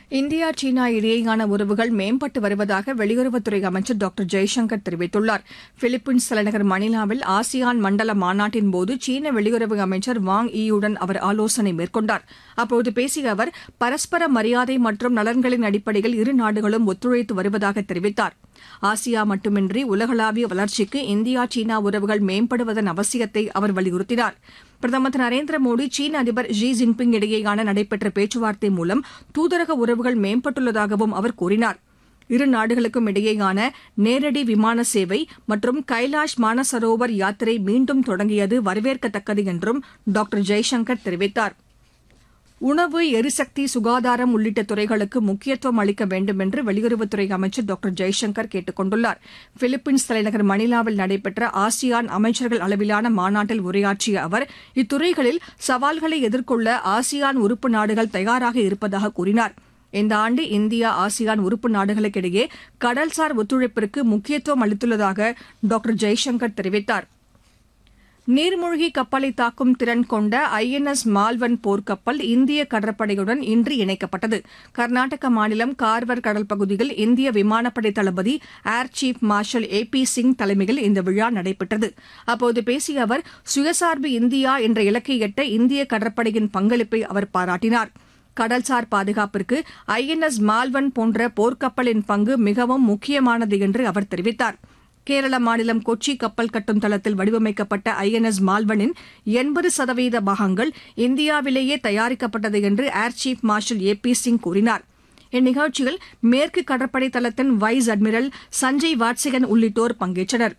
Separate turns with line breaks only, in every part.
India சீனா இடையேயான உறவுகள் மேம்பட்டு வருவதாக வெளியுறவுத்துறை அமைச்சர் டாக்டர் ஜெய்சங்கர் தெரிவித்துள்ளார் பிலிப்பைன்ஸ் தலைநகர் மணிலாவில் ஆசியான் மண்டல மாநாட்டின்போது சீன வெளியுறவு அமைச்சர் வாங் ஈயுடன் அவர் ஆலோசனை மேற்கொண்டார் அப்போது பேசிய அவர் பரஸ்பர மரியாதை மற்றும் நலன்களின் அடிப்படையில் இரு நாடுகளும் ஒத்துழைத்து வருவதாக தெரிவித்தார் ஆசியா மட்டுமின்றி உலகளாவிய வளர்ச்சிக்கு இந்தியா சீனா உறவுகள் மேம்படுவதன் அவசியத்தை அவர் வலியுறுத்தினார் பிரதமர் திரு நரேந்திர மோடி சீன அதிபர் ஷி ஜின்பிங் இடையேயான நடைபெற்ற பேச்சுவார்த்தை மூலம் தூதரக உறவுகள் மேம்பட்டுள்ளதாகவும் அவர் கூறினார் இரு நாடுகளுக்கும் இடையேயான நேரடி விமான சேவை மற்றும் கைலாஷ் மானசரோவர் யாத்திரை மீண்டும் தொடங்கியது வரவேற்கத்தக்கது என்றும் டாக்டர் ஜெய்சங்கர் தெரிவித்தார் உணவு எரிசக்தி சுகாதாரம் உள்ளிட்ட துறைகளுக்கு முக்கியத்துவம் அளிக்க வேண்டும் என்று வெளியுறவுத்துறை அமைச்சர் டாக்டர் ஜெய்சங்கர் கேட்டுக் கொண்டுள்ளார் பிலிப்பைன்ஸ் தலைநகர் மணிலாவில் நடைபெற்ற ஆசியான் அமைச்சர்கள் அளவிலான மாநாட்டில் உரையாற்றிய அவர் இத்துறைகளில் சவால்களை எதிர்கொள்ள ஆசியான் உறுப்பு நாடுகள் தயாராக இருப்பதாக கூறினார் இந்த ஆண்டு இந்தியா ஆசியான் உறுப்பு நாடுகளுக்கிடையே கடல்சார் ஒத்துழைப்பிற்கு முக்கியத்துவம் அளித்துள்ளதாக டாக்டர் ஜெய்சங்கர் தெரிவித்தார் நீர்மூழ்கி கப்பலை தாக்கும் திறன் கொண்ட ஐஎன்எஸ் மால்வன் போர்க்கப்பல் இந்திய கடற்படையுடன் இன்று இணைக்கப்பட்டது கர்நாடக மாநிலம் கார்வர் கடல் பகுதியில் இந்திய விமானப்படை தளபதி air chief marshal A P Singh தலைமையில் இந்த விழா நடைபெற்றது அப்போது பேசிய அவர் சுயசார்பு இந்தியா என்ற இலக்கை எட்ட இந்திய கடற்படையின் பங்களிப்பை அவர் பாராட்டினார் கடல்சார் பாதுகாப்பிற்கு ஐஎன்எஸ் மால்வன் போன்ற போர்க்கப்பலின் பங்கு மிகவும் முக்கியமானது என்று அவர் தெரிவித்தார் கேரள மாநிலம் கொச்சி கப்பல் கட்டும் தளத்தில் வடிவமைக்கப்பட்ட ஐஎன்எஸ் மால்வனின் எண்பது சதவீத பாகங்கள் இந்தியாவிலேயே தயாரிக்கப்பட்டது என்று air chief marshal A P Singh கூறினார் இந்நிகழ்ச்சியில் மேற்கு கடற்படை தளத்தின் வைஸ் அட்மிரல் சஞ்சய் வாட்சிகன் உள்ளிட்டோர் பங்கேற்றனர்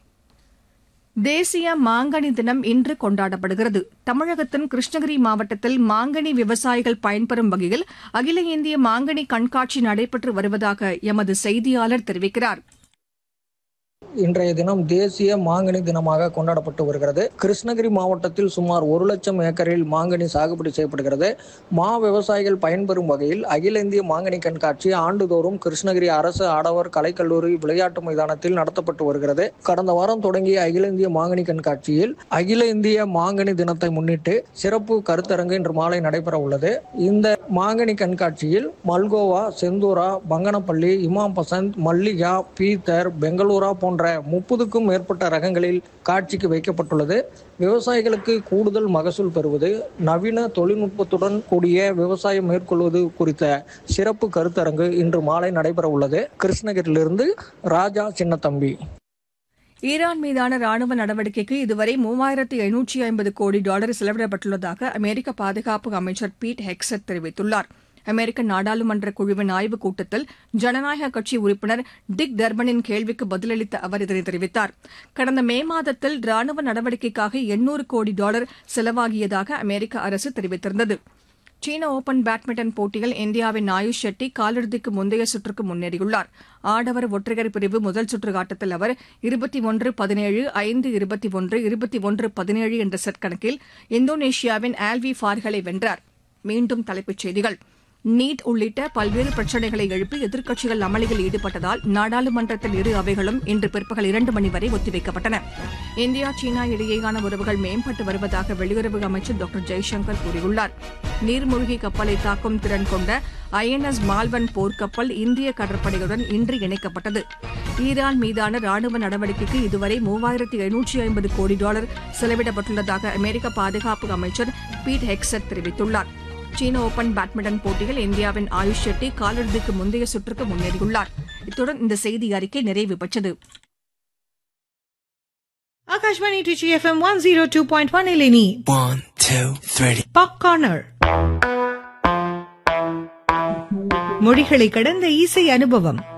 தேசிய மாங்கனி தினம் இன்று கொண்டாடப்படுகிறது தமிழகத்தின் கிருஷ்ணகிரி மாவட்டத்தில் மாங்கனி விவசாயிகள் பயன்பெறும் வகையில் அகில இந்திய மாங்கனி கண்காட்சி நடைபெற்று வருவதாக எமது செய்தியாளர் தெரிவிக்கிறார்
இன்றைய தினம் தேசிய மாங்கனி தினமாக கொண்டாடப்பட்டு வருகிறது கிருஷ்ணகிரி மாவட்டத்தில் சுமார் ஒரு லட்சம் ஏக்கரில் மாங்கனி சாகுபடி செய்யப்படுகிறது மா விவசாயிகள் பயன்பெறும் வகையில் அகில இந்திய மாங்கனி கண்காட்சி ஆண்டுதோறும் கிருஷ்ணகிரி அரசு ஆடவர் கலைக்கல்லூரி விளையாட்டு மைதானத்தில் நடத்தப்பட்டு வருகிறது கடந்த வாரம் தொடங்கிய அகில இந்திய மாங்கனி கண்காட்சியில் அகில இந்திய மாங்கனி தினத்தை முன்னிட்டு சிறப்பு கருத்தரங்கு இன்று மாலை நடைபெற உள்ளது இந்த மாங்கனி கண்காட்சியில் மல்கோவா செந்தூரா பங்கனப்பள்ளி இமாம் பசந்த் மல்லிகா பீத்தர் பெங்களூரா போன்ற முப்பதுக்கும் மேற்பட்ட ரகங்களில் காட்சிக்கு வைக்கப்பட்டுள்ளது விவசாயிகளுக்கு கூடுதல் மகசூல் பெறுவது நவீன தொழில்நுட்பத்துடன் கூடிய விவசாயம் மேற்கொள்வது குறித்த சிறப்பு கருத்தரங்கு இன்று மாலை நடைபெற உள்ளது கிருஷ்ணகிரியிலிருந்து ராஜா சின்னத்தம்பி
ஈரான் மீதான ராணுவ நடவடிக்கைக்கு இதுவரை மூவாயிரத்து எழுநூற்றி ஐம்பது கோடி டாலர் செலவிடப்பட்டுள்ளதாக அமெரிக்க பாதுகாப்பு அமைச்சர் பீட் ஹெக்ஸட் தெரிவித்துள்ளார் அமெரிக்க நாடாளுமன்ற குழுவின் ஆய்வுக் கூட்டத்தில் ஜனநாயக கட்சி உறுப்பினர் டிக் டர்பனின் கேள்விக்கு பதிலளித்த அவர் இதனை தெரிவித்தார் கடந்த மே மாதத்தில் ராணுவ நடவடிக்கைக்காக எண்ணூறு கோடி டாலர் செலவாகியதாக அமெரிக்க அரசு தெரிவித்திருந்தது சீன ஓபன் பேட்மிண்டன் போட்டியில் இந்தியாவின் ஆயுஷ் ஷெட்டி காலிறுதிக்கு முந்தைய சுற்றுக்கு முன்னேறியுள்ளார் ஆடவர் ஒற்றையர் பிரிவு முதல் சுற்று ஆட்டத்தில் அவர் இருபத்தி ஒன்று பதினேழு ஐந்து இருபத்தி ஒன்று இருபத்தி ஒன்று பதினேழு என்ற செட் கணக்கில் இந்தோனேஷியாவின் ஆல்வி ஃபார்கலை வென்றார் மீண்டும் தலைப்புச் செய்திகள் நீட் உள்ளிட்ட பல்வேறு பிரச்சினைகளை எழுப்பி எதிர்க்கட்சிகள் அமளியில் ஈடுபட்டதால் நாடாளுமன்றத்தின் இரு அவைகளும் இன்று பிற்பகல் இரண்டு மணி வரை ஒத்திவைக்கப்பட்டன இந்தியா சீனா இடையேயான உறவுகள் மேம்பட்டு வருவதாக வெளியுறவு அமைச்சர் டாக்டர் ஜெய்சங்கர் கூறியுள்ளார் நீர்மூழ்கி கப்பலை தாக்கும் திறன் கொண்ட ஐஎன்எஸ் மால்வன் போர்க்கப்பல் இந்திய கடற்படையுடன் இன்று இணைக்கப்பட்டது ஈரான் மீதான ராணுவ நடவடிக்கைக்கு இதுவரை மூவாயிரத்து எழுநூற்றி ஐம்பது கோடி டாலர் செலவிடப்பட்டுள்ளதாக அமெரிக்க பாதுகாப்பு அமைச்சர் பீட் ஹெக்ஸட் தெரிவித்துள்ளார் சீன ஓபன் பேட்மிண்டன் போட்டியில் இந்தியாவின் ஆயுஷ் ஷெட்டி காலிறுதிக்கு முந்தைய சுற்றுக்கு முன்னேறியுள்ளார் இத்துடன் இந்த செய்தி அறிக்கை நிறைவு பெற்றது
Akashvani Trichy FM one zero two point one ಇಲ್ಲಿ
One, two, three.
Pop corner மொழிகளை கடந்த இசை அனுபவம்